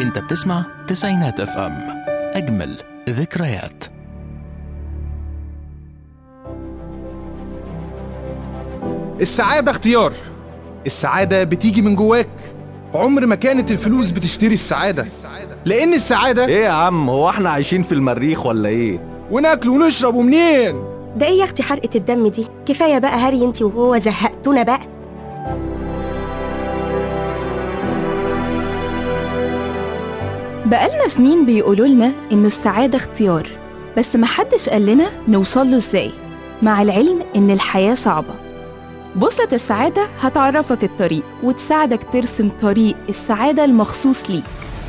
انت بتسمع تسعينات اف ام اجمل ذكريات السعادة اختيار السعادة بتيجي من جواك عمر ما كانت الفلوس بتشتري السعادة لأن السعادة ايه يا عم هو احنا عايشين في المريخ ولا ايه وناكل ونشرب ومنين ده ايه يا اختي حرقة الدم دي كفاية بقى هري انتي وهو زهقتونا بقى بقالنا سنين بيقولوا لنا إنه السعادة اختيار بس محدش قال لنا نوصل له إزاي مع العلم إن الحياة صعبة بوصلة السعادة هتعرفك الطريق وتساعدك ترسم طريق السعادة المخصوص ليك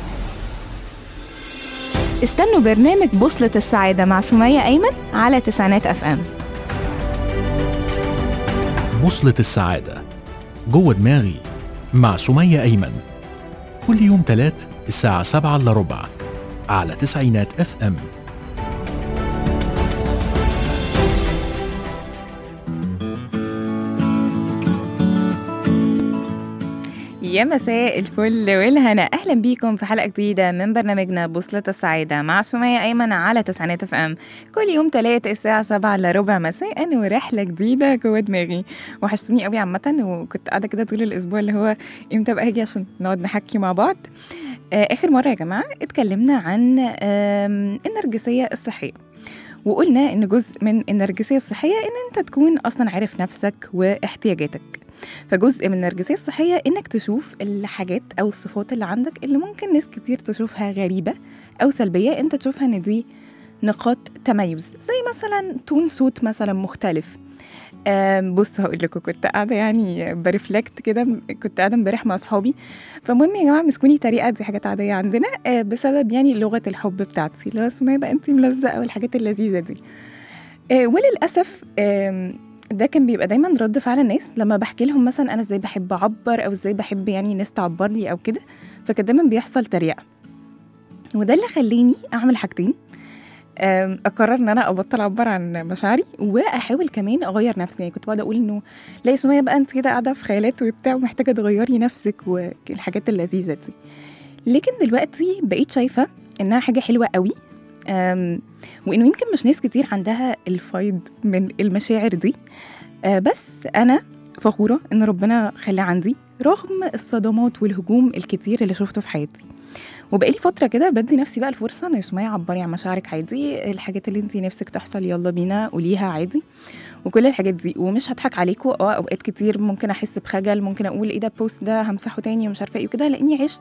استنوا برنامج بوصلة السعادة مع سمية أيمن على تسعينات أف أم بوصلة السعادة جوه دماغي مع سمية أيمن كل يوم تلات الساعة سبعة إلا ربع على تسعينات اف ام يا مساء الفل والهنا اهلا بيكم في حلقه جديده من برنامجنا بوصله السعاده مع سميه ايمن على تسعينات اف ام كل يوم تلات الساعه 7 الا ربع مساء ورحله جديده جوه دماغي وحشتوني قوي عامه وكنت قاعده كده طول الاسبوع اللي هو امتى بقى هاجي عشان نقعد نحكي مع بعض آه، اخر مره يا جماعه اتكلمنا عن آم، النرجسيه الصحيه وقلنا ان جزء من النرجسيه الصحيه ان انت تكون اصلا عارف نفسك واحتياجاتك فجزء من النرجسيه الصحيه انك تشوف الحاجات او الصفات اللي عندك اللي ممكن ناس كتير تشوفها غريبه او سلبيه انت تشوفها ان دي نقاط تميز زي مثلا تون صوت مثلا مختلف آم، بص هقول لكم كنت قاعده يعني برفلكت كده كنت قاعده امبارح مع اصحابي فالمهم يا جماعه مسكوني طريقه دي حاجات عاديه عندنا آه، بسبب يعني لغه الحب بتاعتي اللي هو سمية بقى انت ملزقه والحاجات اللذيذه دي آه، وللاسف آم، ده كان بيبقى دايما رد فعل الناس لما بحكي لهم مثلا انا ازاي بحب اعبر او ازاي بحب يعني الناس تعبر لي او كده فكان دايما بيحصل تريقه وده اللي خلاني اعمل حاجتين أم، اقرر ان انا ابطل اعبر عن مشاعري واحاول كمان اغير نفسي يعني كنت بقعد اقول انه لا يا سميه بقى انت كده قاعده في خيالات وبتاع ومحتاجه تغيري نفسك والحاجات اللذيذه دي لكن دلوقتي بقيت شايفه انها حاجه حلوه قوي أم، وانه يمكن مش ناس كتير عندها الفايض من المشاعر دي أه، بس انا فخوره ان ربنا خلاه عندي رغم الصدمات والهجوم الكتير اللي شفته في حياتي وبقالي فتره كده بدي نفسي بقى الفرصه ان سمية عبري عن مشاعرك عادي الحاجات اللي انت نفسك تحصل يلا بينا قوليها عادي وكل الحاجات دي ومش هضحك عليكم اه اوقات كتير ممكن احس بخجل ممكن اقول ايه ده البوست ده همسحه تاني ومش عارفه ايه وكده لاني عشت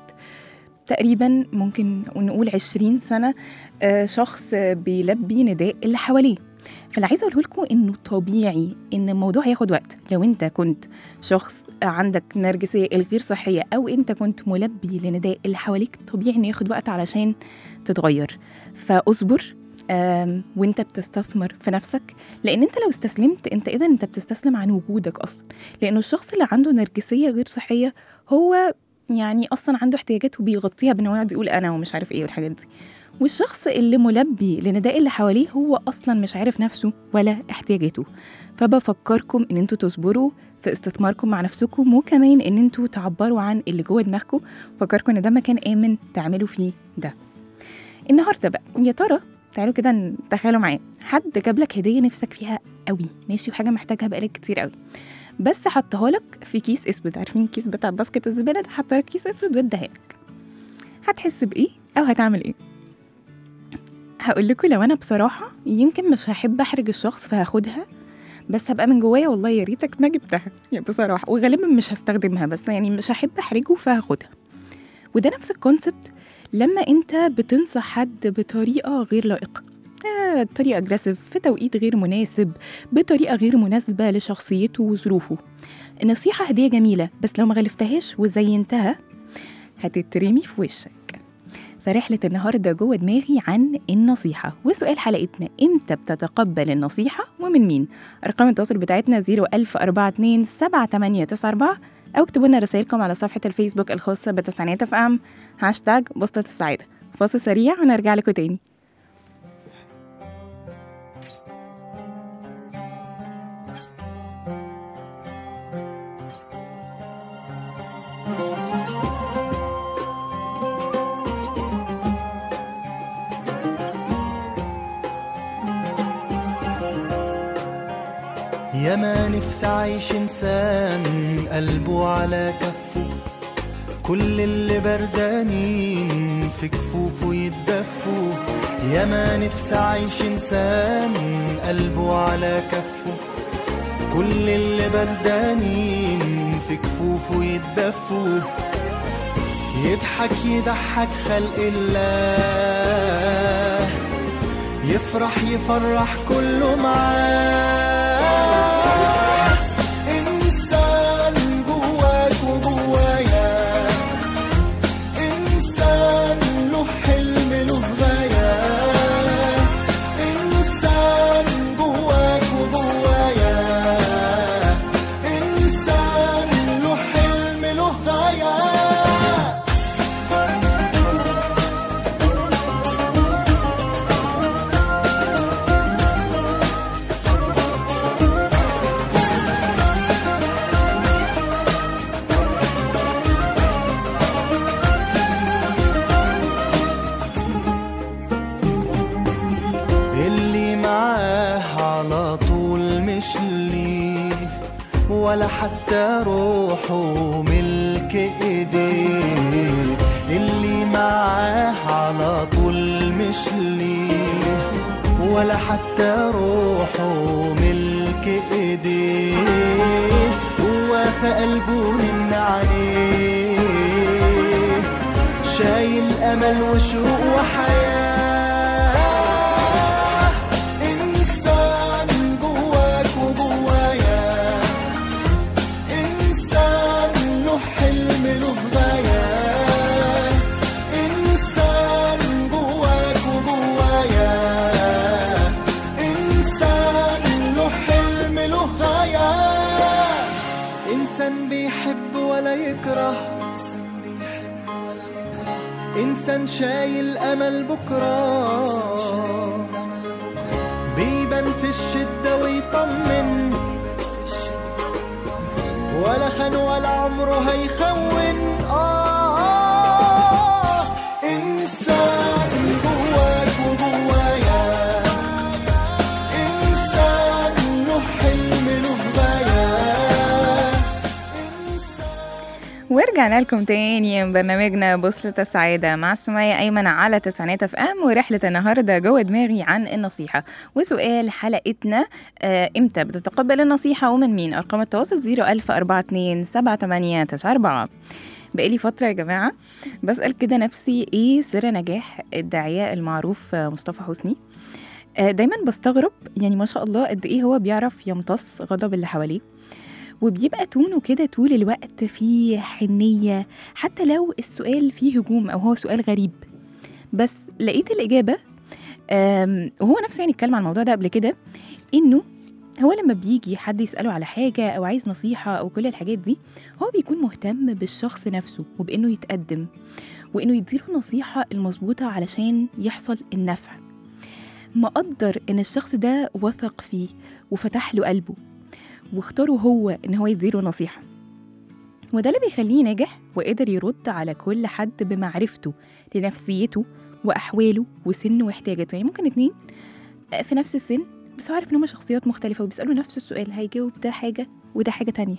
تقريبا ممكن نقول 20 سنه آه، شخص آه، بيلبي نداء اللي حواليه فاللي عايزه اقوله لكم انه طبيعي ان الموضوع هياخد وقت لو انت كنت شخص عندك نرجسيه الغير صحيه او انت كنت ملبي لنداء اللي حواليك طبيعي انه ياخد وقت علشان تتغير فاصبر آم، وانت بتستثمر في نفسك لان انت لو استسلمت انت اذا انت بتستسلم عن وجودك اصلا لانه الشخص اللي عنده نرجسيه غير صحيه هو يعني اصلا عنده احتياجات وبيغطيها بان هو يقعد يقول انا ومش عارف ايه والحاجات دي والشخص اللي ملبي لنداء اللي حواليه هو اصلا مش عارف نفسه ولا احتياجاته فبفكركم ان انتوا تصبروا في استثماركم مع نفسكم وكمان ان انتوا تعبروا عن اللي جوه دماغكم فكركم ان ده مكان امن تعملوا فيه ده النهارده بقى يا ترى تعالوا كده نتخيلوا معايا حد جاب لك هديه نفسك فيها قوي ماشي وحاجه محتاجها بقالك كتير قوي بس حطها لك في كيس اسود عارفين الكيس بتاع باسكت الزباله ده حطها لك كيس اسود واداها لك هتحس بايه او هتعمل ايه هقول لكم لو انا بصراحه يمكن مش هحب احرج الشخص فهاخدها بس هبقى من جوايا والله يا ريتك ما جبتها يعني بصراحه وغالبا مش هستخدمها بس يعني مش هحب احرجه فهاخدها وده نفس الكونسبت لما انت بتنصح حد بطريقه غير لائقه آه، طريقه اجريسيف في توقيت غير مناسب بطريقه غير مناسبه لشخصيته وظروفه النصيحه هديه جميله بس لو ما غلفتهاش وزينتها هتترمي في وشك فرحلة النهاردة جوه دماغي عن النصيحة وسؤال حلقتنا امتى بتتقبل النصيحة ومن مين أرقام التواصل بتاعتنا 01042 7894 أو اكتبوا لنا رسائلكم على صفحة الفيسبوك الخاصة بتسعينات اف ام هاشتاج بوصلة السعادة فاصل سريع ونرجع لكم تاني يا ما نفسي عايش انسان قلبه على كفه كل اللي بردانين في كفوفه يتدفوا يا ما نفسي عايش انسان قلبه على كفه كل اللي بردانين في كفوفه يتدفوا يضحك يضحك خلق الله يفرح يفرح كله معاه إنسان جواك وجوايا إنسان له حلم له غاية إنسان جواك وجوايا إنسان له حلم له غاية اللي معاه على طول مش ليه ولا حتى روحه ملك ايديه اللي معاه على طول مش ليه ولا حتى روحه ملك ايديه هو في قلبه من عليه شايل امل وشوق وحياه انسان جواك وجوايا انسان له حلم له غايه انسان جواك وجوايا انسان له حلم له غايه انسان بيحب ولا يكره إنسان شايل أمل بكرة بيبان في الشدة ويطمن ولا خان ولا عمره هيخون آه, آه إنسان جواك وجوايا إنسان له حلم له غاية ورجعنا لكم تاني من برنامجنا بوصلة السعادة مع سمية أيمن على تسعينات اف ام ورحلة النهاردة جوه دماغي عن النصيحة وسؤال حلقتنا آه إمتى بتتقبل النصيحة ومن مين أرقام التواصل 01042 بقالي فترة يا جماعة بسأل كده نفسي إيه سر نجاح الداعية المعروف آه، مصطفى حسني آه، دايما بستغرب يعني ما شاء الله قد إيه هو بيعرف يمتص غضب اللي حواليه وبيبقى تونه كده طول الوقت فيه حنية حتى لو السؤال فيه هجوم أو هو سؤال غريب بس لقيت الإجابة آم، وهو نفسه يعني اتكلم عن الموضوع ده قبل كده إنه هو لما بيجي حد يسأله على حاجة أو عايز نصيحة أو كل الحاجات دي هو بيكون مهتم بالشخص نفسه وبإنه يتقدم وإنه يديله النصيحة المظبوطة علشان يحصل النفع مقدر إن الشخص ده وثق فيه وفتح له قلبه واختاره هو ان هو يديله نصيحه وده اللي بيخليه ناجح وقدر يرد على كل حد بمعرفته لنفسيته واحواله وسنه واحتياجاته يعني ممكن اتنين في نفس السن بس هو عارف ان هما شخصيات مختلفه وبيسالوا نفس السؤال هيجاوب ده حاجه وده حاجه تانية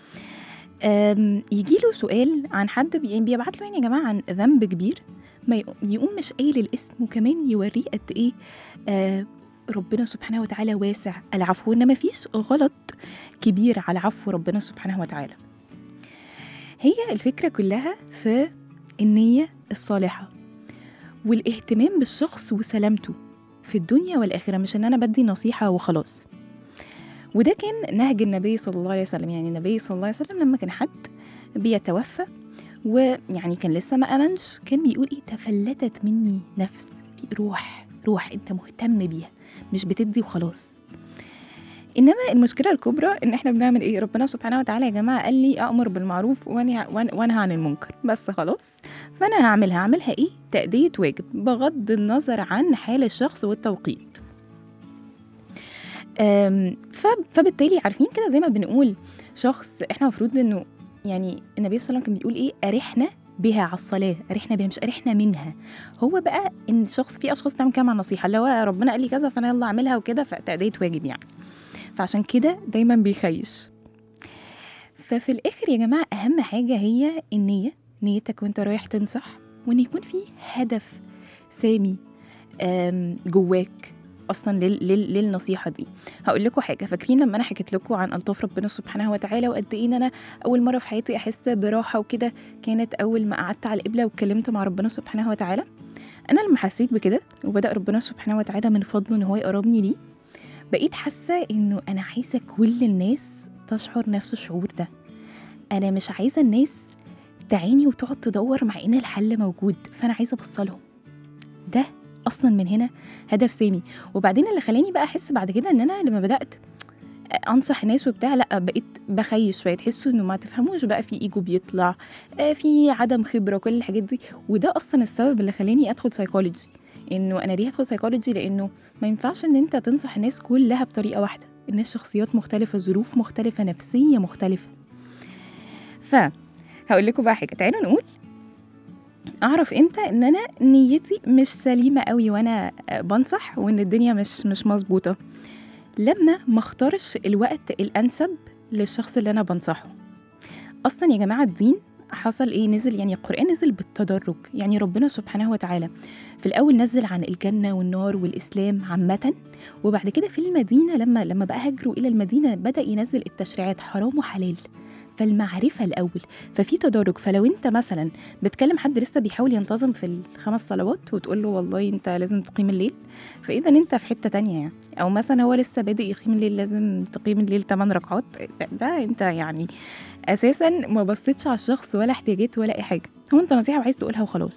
يجي له سؤال عن حد بي- يعني بيبعت له يعني يا جماعه عن ذنب كبير ما يق- يقوم مش قايل الاسم وكمان يوريه قد ايه آه ربنا سبحانه وتعالى واسع العفو ان مفيش غلط كبير على عفو ربنا سبحانه وتعالى هي الفكرة كلها في النية الصالحة والاهتمام بالشخص وسلامته في الدنيا والآخرة مش إن أنا بدي نصيحة وخلاص وده كان نهج النبي صلى الله عليه وسلم يعني النبي صلى الله عليه وسلم لما كان حد بيتوفى ويعني كان لسه ما أمنش كان بيقول إيه تفلتت مني نفس في روح روح أنت مهتم بيها مش بتدي وخلاص انما المشكله الكبرى ان احنا بنعمل ايه ربنا سبحانه وتعالى يا جماعه قال لي امر بالمعروف وانهى وأن- وانهى عن المنكر بس خلاص فانا هعملها هعملها ايه تاديه واجب بغض النظر عن حال الشخص والتوقيت أم، ف- فبالتالي عارفين كده زي ما بنقول شخص احنا المفروض انه يعني النبي صلى الله عليه وسلم كان بيقول ايه ارحنا بها على الصلاه ارحنا بها مش ارحنا منها هو بقى ان الشخص في اشخاص تعمل كده مع النصيحه اللي هو ربنا قال لي كذا فانا يلا اعملها وكده فتاديه واجب يعني فعشان كده دايما بيخيش ففي الاخر يا جماعه اهم حاجه هي النيه نيتك وانت رايح تنصح وان يكون في هدف سامي آم، جواك اصلا لل... لل... للنصيحه دي هقول لكم حاجه فاكرين لما انا حكيت لكم عن الطاف ربنا سبحانه وتعالى وقد ايه ان انا اول مره في حياتي احس براحه وكده كانت اول ما قعدت على القبله واتكلمت مع ربنا سبحانه وتعالى انا لما حسيت بكده وبدا ربنا سبحانه وتعالى من فضله ان هو يقربني ليه بقيت حاسه انه انا عايزه كل الناس تشعر نفس الشعور ده انا مش عايزه الناس تعاني وتقعد تدور مع ان الحل موجود فانا عايزه اوصلهم ده اصلا من هنا هدف سامي وبعدين اللي خلاني بقى احس بعد كده ان انا لما بدات انصح ناس وبتاع لا بقيت بخيش شويه تحسوا انه ما تفهموش بقى في ايجو بيطلع آه، في عدم خبره كل الحاجات دي وده اصلا السبب اللي خلاني ادخل سايكولوجي انه انا ليه ادخل سايكولوجي لانه ما ينفعش ان انت تنصح الناس كلها بطريقه واحده الناس شخصيات مختلفه ظروف مختلفه نفسيه مختلفه ف هقول لكم بقى حاجه تعالوا نقول اعرف امتى ان انا نيتي مش سليمه قوي وانا آه، بنصح وان الدنيا مش مش مظبوطه لما ما اختارش الوقت الانسب للشخص اللي انا بنصحه اصلا يا جماعه الدين حصل ايه نزل يعني القران نزل بالتدرج يعني ربنا سبحانه وتعالى في الاول نزل عن الجنه والنار والاسلام عامه وبعد كده في المدينه لما لما بقى هاجروا الى المدينه بدا ينزل التشريعات حرام وحلال فالمعرفة الأول ففي تدرج فلو أنت مثلا بتكلم حد لسه بيحاول ينتظم في الخمس صلوات وتقول له والله أنت لازم تقيم الليل فإذا أنت في حتة تانية يعني أو مثلا هو لسه بادئ يقيم الليل لازم تقيم الليل 8 ركعات ده, ده أنت يعني أساسا ما بصيتش على الشخص ولا احتياجات ولا أي حاجة هو أنت نصيحة وعايز تقولها وخلاص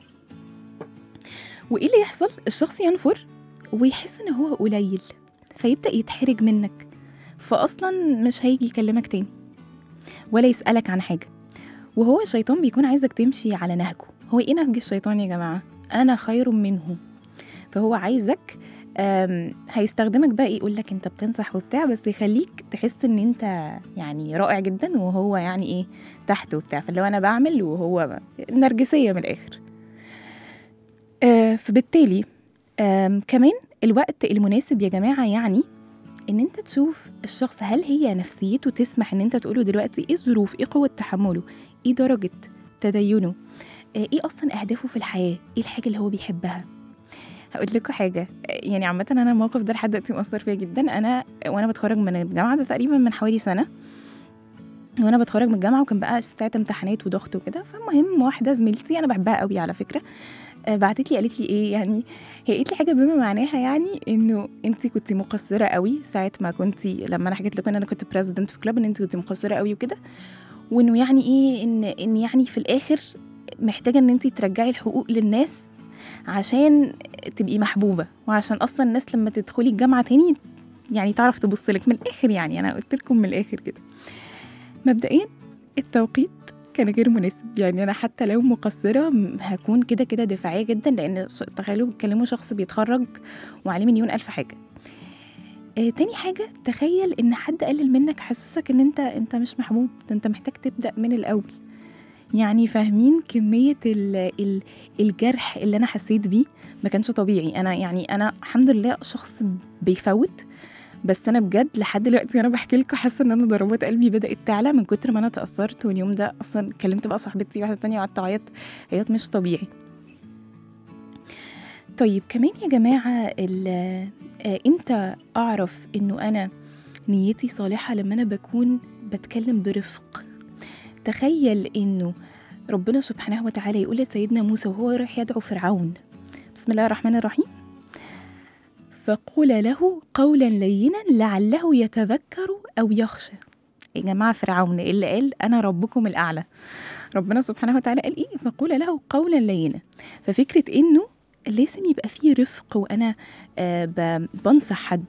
وإيه اللي يحصل الشخص ينفر ويحس إن هو قليل فيبدأ يتحرج منك فأصلا مش هيجي يكلمك تاني ولا يسألك عن حاجة وهو الشيطان بيكون عايزك تمشي على نهجه هو ايه نهج الشيطان يا جماعة أنا خير منه فهو عايزك آم، هيستخدمك بقى يقول لك انت بتنصح وبتاع بس يخليك تحس ان انت يعني رائع جدا وهو يعني ايه تحت وبتاع فاللي هو انا بعمل وهو نرجسيه من الاخر آه فبالتالي آم، كمان الوقت المناسب يا جماعه يعني ان انت تشوف الشخص هل هي نفسيته تسمح ان انت تقوله دلوقتي ايه الظروف ايه قوه تحمله ايه درجه تدينه آه، ايه اصلا اهدافه في الحياه ايه الحاجه اللي هو بيحبها هقول لكم حاجه آه، يعني عامه انا الموقف ده لحد دلوقتي مؤثر فيا جدا انا وانا بتخرج من الجامعه ده تقريبا من حوالي سنه وانا بتخرج من الجامعه وكان بقى ساعه امتحانات وضغط وكده فالمهم واحده زميلتي انا بحبها قوي على فكره آه، بعتت لي قالت لي ايه يعني هي قالت لي حاجه بما معناها يعني انه انت كنت مقصره قوي ساعه ما كنت لما انا حكيت لكم ان انا كنت بريزيدنت في كلاب ان انت كنت مقصره قوي وكده وانه يعني ايه ان ان يعني في الاخر محتاجه ان انت ترجعي الحقوق للناس عشان تبقي محبوبه وعشان اصلا الناس لما تدخلي الجامعه تاني يعني تعرف تبص لك من الاخر يعني انا قلت لكم من الاخر كده مبدئيا التوقيت كان غير مناسب يعني انا حتى لو مقصره م- هكون كده كده دفاعيه جدا لان ش- تخيلوا بتكلموا شخص بيتخرج وعليه مليون الف حاجه آه تاني حاجه تخيل ان حد قلل منك حسسك ان انت انت مش محبوب ده انت محتاج تبدا من الاول يعني فاهمين كميه ال ال الجرح اللي انا حسيت بيه ما كانش طبيعي انا يعني انا الحمد لله شخص بيفوت بس انا بجد لحد دلوقتي وانا بحكي لكم حاسه ان انا ضربات قلبي بدات تعلى من كتر ما انا تاثرت واليوم ده اصلا كلمت بقى صاحبتي واحده تانية وقعدت اعيط عياط مش طبيعي طيب كمان يا جماعه ال- آه، امتى اعرف انه انا نيتي صالحه لما انا بكون بتكلم برفق تخيل انه ربنا سبحانه وتعالى يقول لسيدنا موسى وهو رايح يدعو فرعون بسم الله الرحمن الرحيم فقول له قولا لينا لعله يتذكر او يخشى يا جماعه فرعون اللي قال انا ربكم الاعلى ربنا سبحانه وتعالى قال ايه فقول له قولا لينا ففكره انه لازم يبقى فيه رفق وانا آه ب- بنصح حد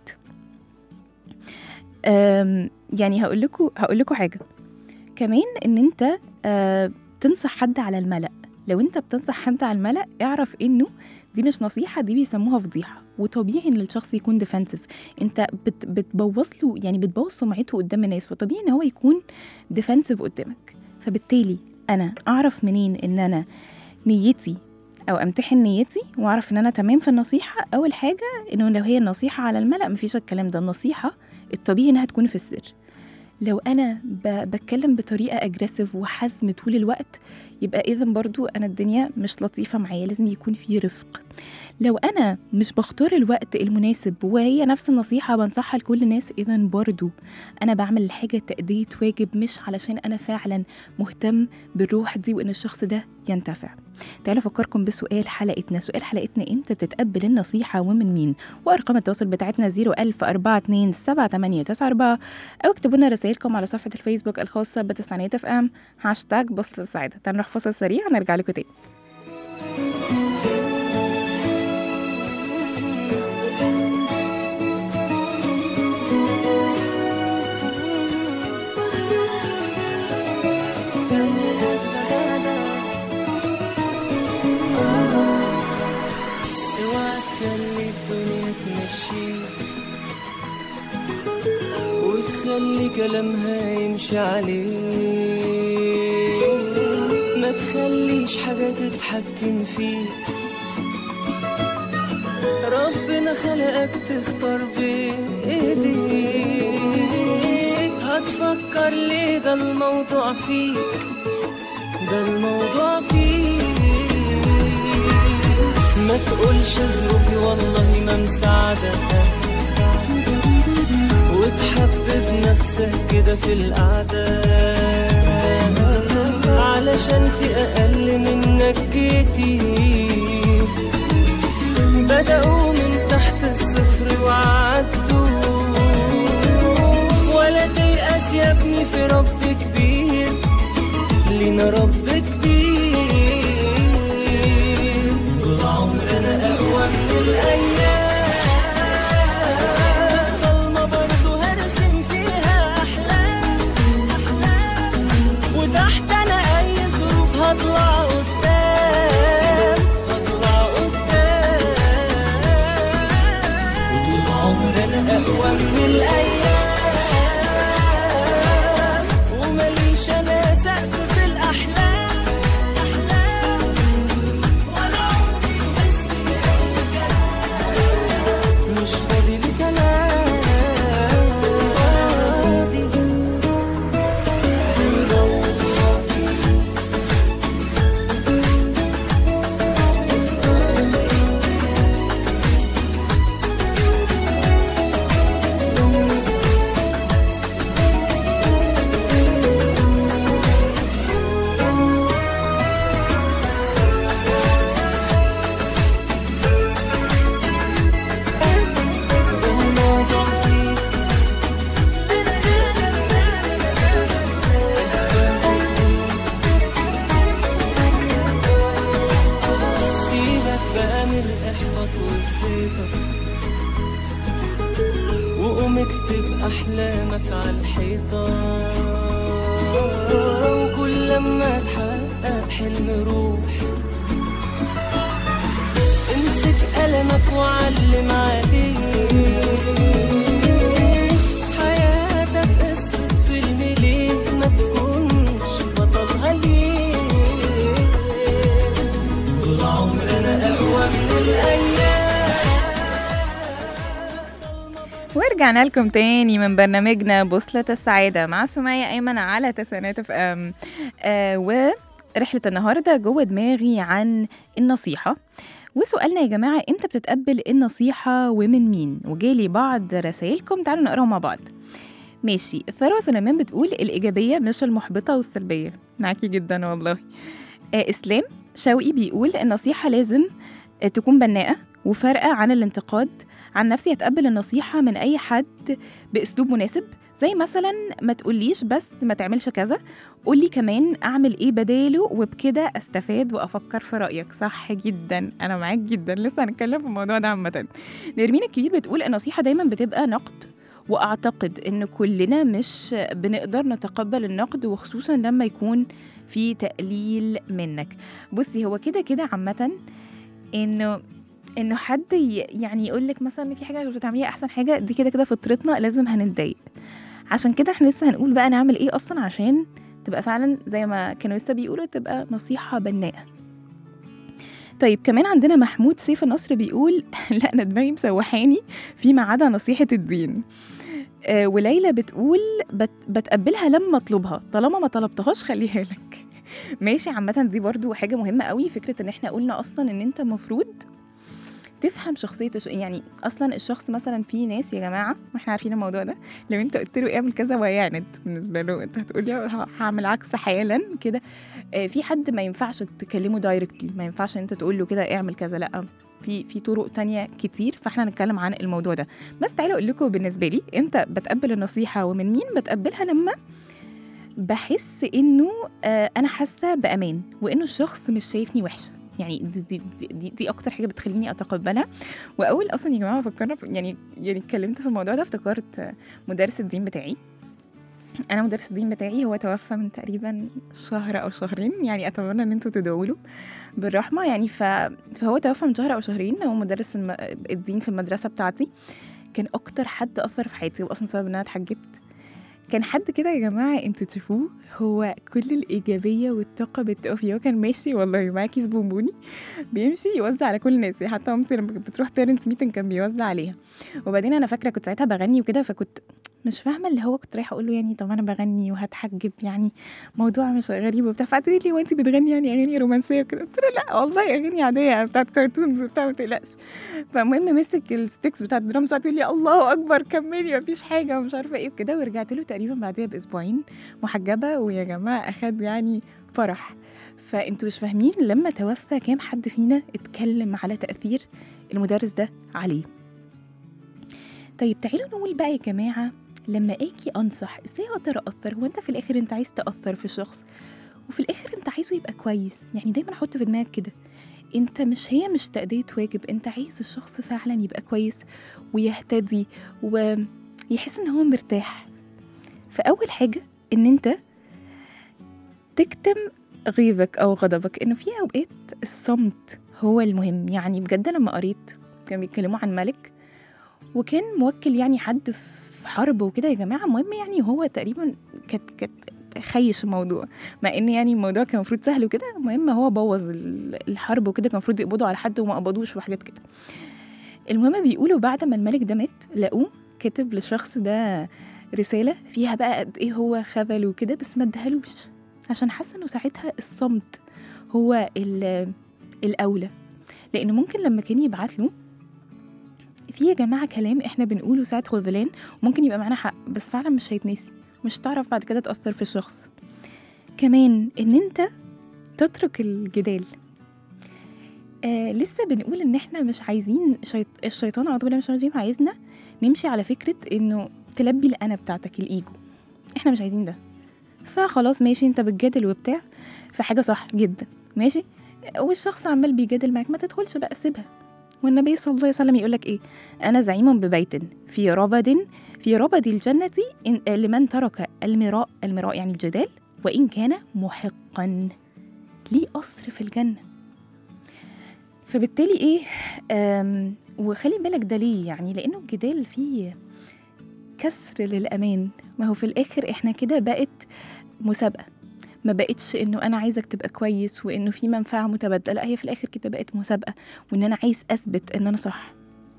آم، يعني هقول لكم هقول لكم حاجه كمان ان انت آه تنصح حد على الملأ لو انت بتنصح حد على الملأ اعرف انه دي مش نصيحة دي بيسموها فضيحة وطبيعي ان الشخص يكون ديفنسيف انت بت بتبوظ له يعني بتبوظ سمعته قدام الناس فطبيعي ان هو يكون ديفنسيف قدامك فبالتالي انا اعرف منين ان انا نيتي او امتحن نيتي واعرف ان انا تمام في النصيحة اول حاجة انه لو هي النصيحة على الملأ مفيش الكلام ده النصيحة الطبيعي انها تكون في السر لو انا ب- بتكلم بطريقه اجريسيف وحزم طول الوقت يبقى اذا برضو انا الدنيا مش لطيفه معايا لازم يكون في رفق لو انا مش بختار الوقت المناسب وهي نفس النصيحه بنصحها لكل الناس اذا برضو انا بعمل الحاجه تاديه واجب مش علشان انا فعلا مهتم بالروح دي وان الشخص ده ينتفع تعالوا افكركم بسؤال حلقتنا سؤال حلقتنا انت بتتقبل النصيحه ومن مين وارقام التواصل بتاعتنا 010427894 او اكتبوا لنا رسائلكم على صفحه الفيسبوك الخاصه بتسعينات اف ام هاشتاج بوصله السعاده تعالوا نروح فاصل سريع نرجع لكم تاني اوعى تخلي الدنيا تمشيك وتخلي كلامها يمشي عليك ما تخليش حاجة تتحكم فيك ربنا خلقك تختار بإيديك هتفكر ليه ده الموضوع فيك ده الموضوع فيك ما تقولش ظروفي والله ما مساعدة وتحبب نفسك كده في القعدة علشان في أقل منك كتير بدأوا من تحت الصفر وعدوا ولا تيأس يا ابني في رب كبير لينا رب كبير طول عمرنا أقوى من الأيام ضلمة برضه هرسم فيها أحلام وتحت أنا أي ظروف هطلع قدام هطلع قدام طول عمرنا أقوى من الأيام ومليش أنا سقف في الأحلام أحلام ولا عمري بحس بأي كلام مش فاضي لكلام فاضي الموضوع فيك سيبك بقى من الإحباط والزيطة وقوم اكتب أحلامك على الحيطة وكل لما تحقق حلم روح امسك قلمك وعلم عليه حياتك قصة فيلم ليه ما تكونش بطلها ليه طول عمرنا أقوى من الأيام ورجعنا لكم تاني من برنامجنا بوصلة السعادة مع سمية أيمن على تسعينات اف ام آه ورحلة النهاردة جوه دماغي عن النصيحة وسؤالنا يا جماعة امتى بتتقبل النصيحة ومن مين وجالي بعض رسائلكم تعالوا نقراهم مع بعض ماشي ثروة سليمان بتقول الإيجابية مش المحبطة والسلبية معاكي جدا والله آه إسلام شوقي بيقول النصيحة لازم آه، تكون بناءة وفارقة عن الانتقاد عن نفسي هتقبل النصيحة من أي حد بأسلوب مناسب زي مثلا ما تقوليش بس ما تعملش كذا قولي كمان أعمل إيه بداله وبكده أستفاد وأفكر في رأيك صح جدا أنا معاك جدا لسه هنتكلم في الموضوع ده عامة نرمين الكبير بتقول النصيحة دايما بتبقى نقد وأعتقد إن كلنا مش بنقدر نتقبل النقد وخصوصا لما يكون في تقليل منك بصي هو كده كده عامة إنه انه حد ي- يعني يقول لك مثلا ان في حاجه مش بتعمليها احسن حاجه دي كده كده فطرتنا لازم هنتضايق عشان كده احنا لسه هنقول بقى نعمل ايه اصلا عشان تبقى فعلا زي ما كانوا لسه بيقولوا تبقى نصيحه بناءه طيب كمان عندنا محمود سيف النصر بيقول لا انا دماغي مسوحاني فيما عدا نصيحه الدين آه وليلى بتقول بت بتقبلها لما اطلبها طالما ما طلبتهاش خليها لك ماشي عامة دي برضو حاجة مهمة قوي فكرة ان احنا قلنا اصلا ان انت مفروض تفهم شخصية الش... يعني اصلا الشخص مثلا في ناس يا جماعة واحنا عارفين الموضوع ده لو انت قلت له اعمل كذا ويعند بالنسبة له انت هتقول لي ه- هعمل عكس حالا كده آه، في حد ما ينفعش تكلمه دايركتلي ما ينفعش انت تقول له كده اعمل كذا لا في في طرق تانية كتير فاحنا هنتكلم عن الموضوع ده بس تعالوا اقول لكم بالنسبه لي امتى بتقبل النصيحه ومن مين بتقبلها لما بحس انه آه انا حاسه بامان وانه الشخص مش شايفني وحشه يعني دي, دي, دي, دي, دي اكتر حاجه بتخليني اتقبلها واول اصلا يا جماعه فكرنا في يعني يعني اتكلمت في الموضوع ده افتكرت آه، مدرس الدين بتاعي انا مدرس الدين بتاعي هو توفى من تقريبا شهر او شهرين يعني اتمنى ان انتوا تدعوا له بالرحمه يعني ف... فهو توفى من شهر او شهرين هو مدرس الم... الدين في المدرسه بتاعتي كان اكتر حد اثر في حياتي واصلا سبب ان انا اتحجبت كان حد كده يا جماعه انتوا تشوفوه هو كل الايجابيه والطاقه بتبقى فيه هو كان ماشي والله معاه كيس بونبوني بيمشي يوزع على كل الناس حتى مامتي لما كانت بتروح بيرنت ميتنج كان بيوزع عليها وبعدين انا فاكره كنت ساعتها بغني وكده فكنت مش فاهمه اللي هو كنت رايحه اقول له يعني طب انا بغني وهتحجب يعني موضوع مش غريب وبتاع فقعدت لي وانت بتغني يعني اغاني رومانسيه وكده قلت له لا والله اغاني عاديه بتاعت كرتونز وبتاع ما تقلقش فالمهم مسك الستيكس بتاعت الدرامز وقعد يقول لي الله اكبر كملي مفيش حاجه ومش عارفه ايه وكده ورجعت له تقريبا بعدها باسبوعين محجبه ويا جماعه اخد يعني فرح فانتوا مش فاهمين لما توفى كام حد فينا اتكلم على تاثير المدرس ده عليه طيب تعالوا نقول بقى يا جماعه لما اجي انصح ازاي اقدر اثر هو انت في الاخر انت عايز تاثر في الشخص وفي الاخر انت عايزه يبقى كويس يعني دايما حط في دماغك كده انت مش هي مش تأدية واجب انت عايز الشخص فعلا يبقى كويس ويهتدي ويحس ان هو مرتاح فاول حاجة ان انت تكتم غيظك او غضبك انه في اوقات الصمت هو المهم يعني بجد لما قريت كانوا بيتكلموا عن ملك وكان موكل يعني حد في حرب وكده يا جماعه المهم يعني هو تقريبا كانت كانت خيش الموضوع مع ان يعني الموضوع كان المفروض سهل وكده المهم هو بوظ ال- الحرب وكده كان المفروض يقبضوا على حد وما قبضوش وحاجات كده المهم بيقولوا بعد ما الملك ده مات لقوه كتب للشخص ده رساله فيها بقى قد ايه هو خذل وكده بس ما ادهالوش عشان حاسه انه ساعتها الصمت هو ال- الاولى لان ممكن لما كان يبعت له في يا جماعه كلام احنا بنقوله ساعه خذلان ممكن يبقى معانا حق بس فعلا مش هيتنسي مش تعرف بعد كده تأثر في الشخص كمان ان انت تترك الجدال آه لسه بنقول ان احنا مش عايزين شيط... الشيطان اعوذ بالله من الشيطان الرجيم عايزنا نمشي على فكره انه تلبي الانا بتاعتك الايجو احنا مش عايزين ده فخلاص ماشي انت بتجادل وبتاع في حاجه صح جدا ماشي والشخص عمال بيجادل معاك ما تدخلش بقى سيبها والنبي صلى الله عليه وسلم يقول لك ايه انا زعيم ببيت في ربد في ربد الجنة إن لمن ترك المراء المراء يعني الجدال وإن كان محقا ليه قصر في الجنة فبالتالي إيه آم وخلي بالك ده ليه يعني لأنه الجدال فيه كسر للأمان ما هو في الآخر إحنا كده بقت مسابقة ما بقتش انه انا عايزك تبقى كويس وانه في منفعه متبادله لا هي في الاخر كده بقت مسابقه وان انا عايز اثبت ان انا صح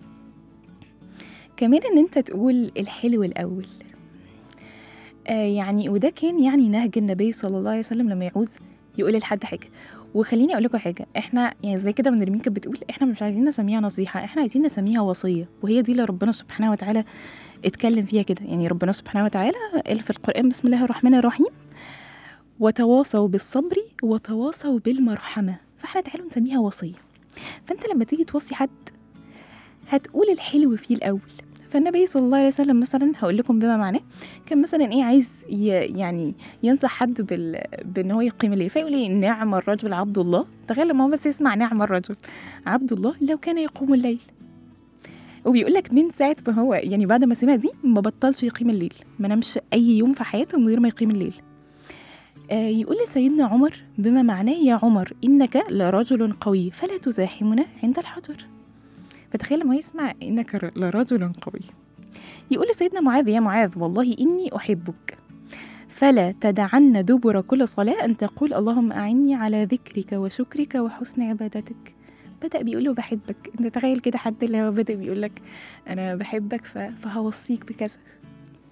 كمان ان انت تقول الحلو الاول آه يعني وده كان يعني نهج النبي صلى الله عليه وسلم لما يعوز يقول لحد حاجه وخليني اقول لكم حاجه احنا يعني زي كده من نرمين كانت بتقول احنا مش عايزين نسميها نصيحه احنا عايزين نسميها وصيه وهي دي اللي ربنا سبحانه وتعالى اتكلم فيها كده يعني ربنا سبحانه وتعالى قال في القران بسم الله الرحمن الرحيم وتواصوا بالصبر وتواصوا بالمرحمه فاحنا تعالوا نسميها وصيه فانت لما تيجي توصي حد هتقول الحلو فيه الاول فالنبي صلى الله عليه وسلم مثلا هقول لكم بما معناه كان مثلا ايه عايز ي يعني ينصح حد بال بان هو يقيم الليل فيقول ايه نعم الرجل عبد الله تخيل لما هو بس يسمع نعم الرجل عبد الله لو كان يقوم الليل وبيقول لك من ساعه ما هو يعني بعد ما سمع دي ما بطلش يقيم الليل ما نامش اي يوم في حياته من غير ما يقيم الليل آه يقول لسيدنا عمر بما معناه يا عمر انك لرجل قوي فلا تزاحمنا عند الحجر فتخيل لما يسمع انك لرجل قوي يقول لسيدنا معاذ يا معاذ والله اني احبك فلا تدعن دبر كل صلاة أن تقول اللهم أعني على ذكرك وشكرك وحسن عبادتك بدأ بيقول له بحبك أنت تخيل كده حد اللي هو بدأ بيقول لك أنا بحبك ف- فهوصيك بكذا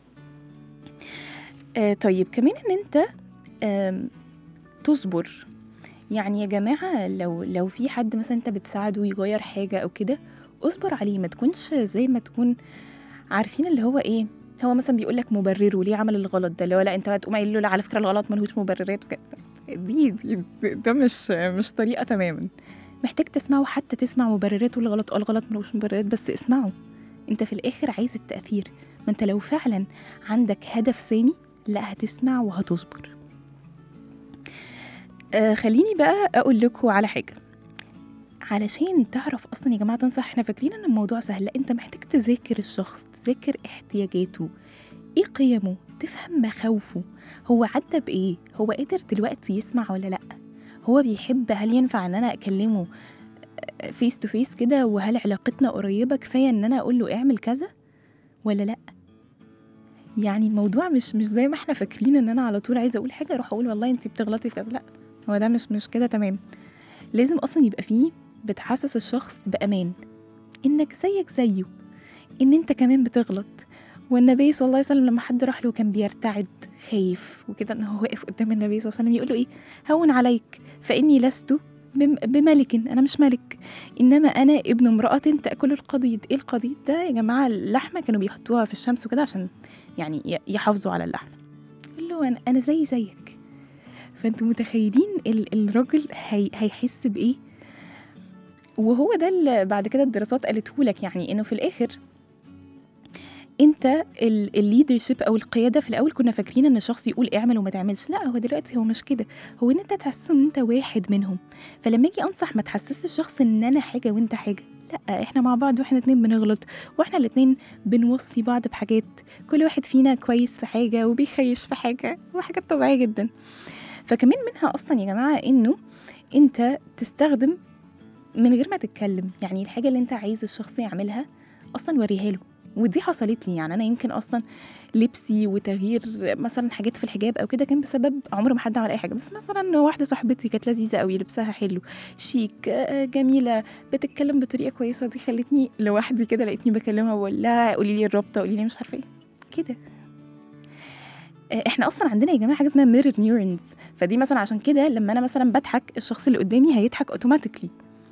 آه طيب كمان ان انت آم، تصبر يعني يا جماعة لو لو في حد مثلا انت بتساعده يغير حاجة او كده اصبر عليه ما تكونش زي ما تكون عارفين اللي هو ايه هو مثلا بيقول لك مبرره ليه عمل الغلط ده اللي هو لا انت تقوم قايل له لا على فكرة الغلط ملهوش مبررات وكده دي, دي ده مش مش طريقة تماما محتاج تسمعه حتى تسمع مبرراته الغلط اه الغلط ملوش مبررات بس اسمعه انت في الاخر عايز التأثير ما انت لو فعلا عندك هدف سامي لا هتسمع وهتصبر آه خليني بقى اقول لكم على حاجه علشان تعرف اصلا يا جماعه تنصح احنا فاكرين ان الموضوع سهل لا انت محتاج تذاكر الشخص تذاكر احتياجاته ايه قيمه تفهم مخاوفه هو عدى بايه هو قادر دلوقتي يسمع ولا لا هو بيحب هل ينفع ان انا اكلمه فيس تو فيس كده وهل علاقتنا قريبه كفايه ان انا اقول له اعمل كذا ولا لا يعني الموضوع مش مش زي ما احنا فاكرين ان انا على طول عايزه اقول حاجه اروح اقول والله انت بتغلطي في كذا لا هو ده مش مش كده تمام لازم اصلا يبقى فيه بتحسس الشخص بامان انك زيك زيه ان انت كمان بتغلط والنبي صلى الله عليه وسلم لما حد راح له كان بيرتعد خايف وكده ان هو واقف قدام النبي صلى الله عليه وسلم يقول له ايه هون عليك فاني لست بم- بملك انا مش ملك انما انا ابن امراه تاكل القضيض ايه القضيض ده يا جماعه اللحمه كانوا بيحطوها في الشمس وكده عشان يعني ي- يحافظوا على اللحمه يقول له انا انا زي زيك فانتوا متخيلين ال- الراجل هي هيحس بايه وهو ده اللي بعد كده الدراسات قالته لك يعني انه في الاخر انت الليدرشيب او القياده في الاول كنا فاكرين ان الشخص يقول اعمل وما تعملش لا هو دلوقتي هو مش كده هو ان انت تحسسه ان انت واحد منهم فلما اجي انصح ما تحسسش الشخص ان انا حاجه وانت حاجه لا احنا مع بعض واحنا اتنين بنغلط واحنا الاتنين بنوصي بعض بحاجات كل واحد فينا كويس في حاجه وبيخيش في حاجه وحاجات طبيعيه جدا فكمان منها اصلا يا جماعه انه انت تستخدم من غير ما تتكلم يعني الحاجه اللي انت عايز الشخص يعملها اصلا وريها له ودي حصلت لي يعني انا يمكن اصلا لبسي وتغيير مثلا حاجات في الحجاب او كده كان بسبب عمر ما حد عمل اي حاجه بس مثلا واحده صاحبتي كانت لذيذه قوي لبسها حلو شيك آه، جميله بتتكلم بطريقه كويسه دي خلتني لوحدي كده لقيتني بكلمها بقول لها قولي لي الرابطه قولي لي مش عارفه ايه كده آه، احنا اصلا عندنا يا جماعه حاجه اسمها ميرور نيورونز فدي مثلا عشان كده لما انا مثلا بضحك الشخص اللي قدامي هيضحك اوتوماتيكلي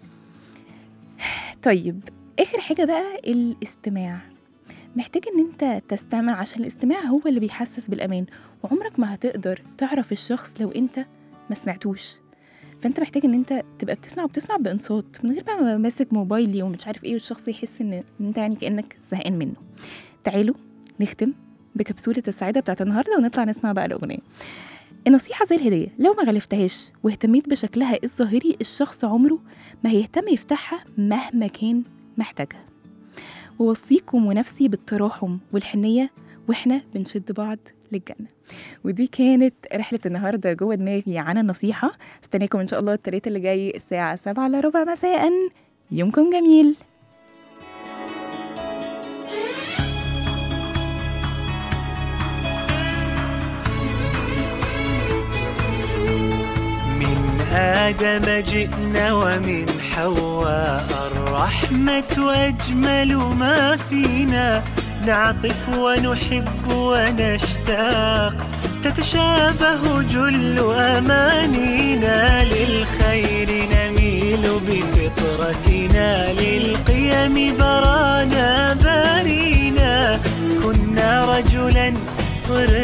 طيب اخر حاجه بقى الاستماع محتاج ان انت تستمع عشان الاستماع هو اللي بيحسس بالامان وعمرك ما هتقدر تعرف الشخص لو انت ما سمعتوش فانت محتاج ان انت تبقى بتسمع وبتسمع بانصات من غير بقى ما ماسك موبايلي ومش عارف ايه والشخص يحس ان إن انت يعني كانك زهقان منه تعالوا نختم بكبسوله السعاده بتاعت النهارده ونطلع نسمع بقى الاغنيه النصيحة زي الهدية لو ما غلفتهاش واهتميت بشكلها الظاهري الشخص عمره ما هيهتم يفتحها مهما كان محتاجها ووصيكم ونفسي بالتراحم والحنية واحنا بنشد بعض للجنة ودي كانت رحلة النهاردة جوه دماغي عن النصيحة استناكم إن شاء الله التلاتة اللي جاي الساعة سبعة إلا ربع مساء يومكم جميل من آدم جئنا ومن حواء الرحمة وأجمل ما فينا نعطف ونحب ونشتاق تتشابه جل أمانينا للخير نميل بفطرتنا للقيم برانا بارينا كنا رجلا صرنا